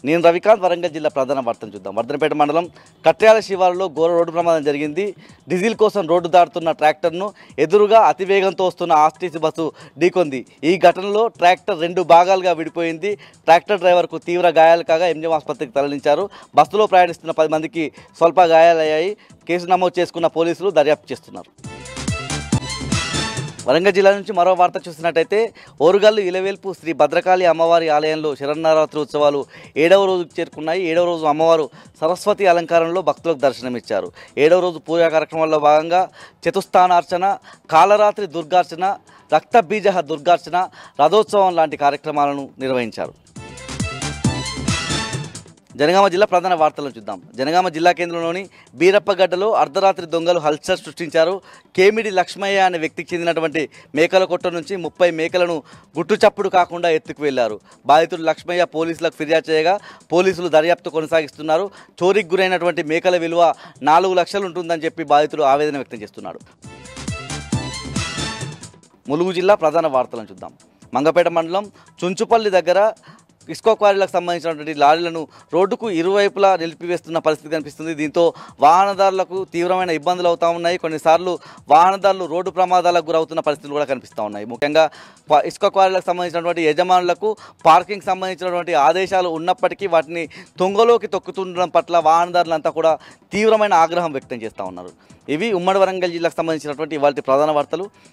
నేను రవికాంత్ వరంగల్ జిల్లా ప్రధాన వార్తను చూద్దాం వర్ధనపేట మండలం కట్యాల శివారులో ఘోర రోడ్డు ప్రమాదం జరిగింది డీజిల్ కోసం రోడ్డు దాటుతున్న ట్రాక్టర్ను ఎదురుగా అతివేగంతో వస్తున్న ఆర్టీసీ బస్సు ఢీకొంది ఈ ఘటనలో ట్రాక్టర్ రెండు భాగాలుగా విడిపోయింది ట్రాక్టర్ డ్రైవర్కు తీవ్ర గాయాలు కాగా ఎంజిఎం ఆసుపత్రికి తరలించారు బస్సులో ప్రయాణిస్తున్న పది మందికి స్వల్ప గాయాలయ్యాయి కేసు నమోదు చేసుకున్న పోలీసులు దర్యాప్తు చేస్తున్నారు వరంగల్ జిల్లా నుంచి మరో వార్త చూసినట్టయితే ఓరుగల్లు ఇలవేల్పు శ్రీ భద్రకాళి అమ్మవారి ఆలయంలో శరన్నవరాత్రి ఉత్సవాలు ఏడవ రోజుకు చేరుకున్నాయి ఏడవ రోజు అమ్మవారు సరస్వతి అలంకారంలో భక్తులకు దర్శనమిచ్చారు ఏడవ రోజు పూజా కార్యక్రమాల్లో భాగంగా చతుస్థానార్చన కాలరాత్రి దుర్గార్చన రక్తబీజ దుర్గార్చన రథోత్సవం లాంటి కార్యక్రమాలను నిర్వహించారు జనగామ జిల్లా ప్రధాన వార్తలను చూద్దాం జనగామ జిల్లా కేంద్రంలోని బీరప్పగడ్డలో అర్ధరాత్రి దొంగలు హల్చల్ సృష్టించారు కేమిడి లక్ష్మయ్య అనే వ్యక్తికి చెందినటువంటి మేకల కొట్ట నుంచి ముప్పై మేకలను గుట్టుచప్పుడు కాకుండా ఎత్తుకు వెళ్లారు బాధితుడు లక్ష్మయ్య పోలీసులకు ఫిర్యాదు చేయగా పోలీసులు దర్యాప్తు కొనసాగిస్తున్నారు చోరీకి గురైనటువంటి మేకల విలువ నాలుగు లక్షలు ఉంటుందని చెప్పి బాధితుడు ఆవేదన వ్యక్తం చేస్తున్నాడు ములుగు జిల్లా ప్రధాన వార్తలను చూద్దాం మంగపేట మండలం చుంచుపల్లి దగ్గర ఇస్కో క్వారీలకు సంబంధించినటువంటి లారీలను రోడ్డుకు ఇరువైపులా నిలిపివేస్తున్న పరిస్థితి కనిపిస్తుంది దీంతో వాహనదారులకు తీవ్రమైన ఇబ్బందులు అవుతా ఉన్నాయి కొన్నిసార్లు వాహనదారులు రోడ్డు ప్రమాదాలకు గురవుతున్న పరిస్థితులు కూడా కనిపిస్తూ ఉన్నాయి ముఖ్యంగా క్వా- ఇసుక క్వారీలకు సంబంధించినటువంటి యజమానులకు పార్కింగ్ సంబంధించినటువంటి ఆదేశాలు ఉన్నప్పటికీ వాటిని తొంగలోకి తొక్కుతుండడం పట్ల వాహనదారులంతా కూడా తీవ్రమైన ఆగ్రహం వ్యక్తం చేస్తూ ఉన్నారు ఇవి ఉమ్మడి వరంగల్ జిల్లాకు సంబంధించినటువంటి ఇవాళ ప్రధాన వార్తలు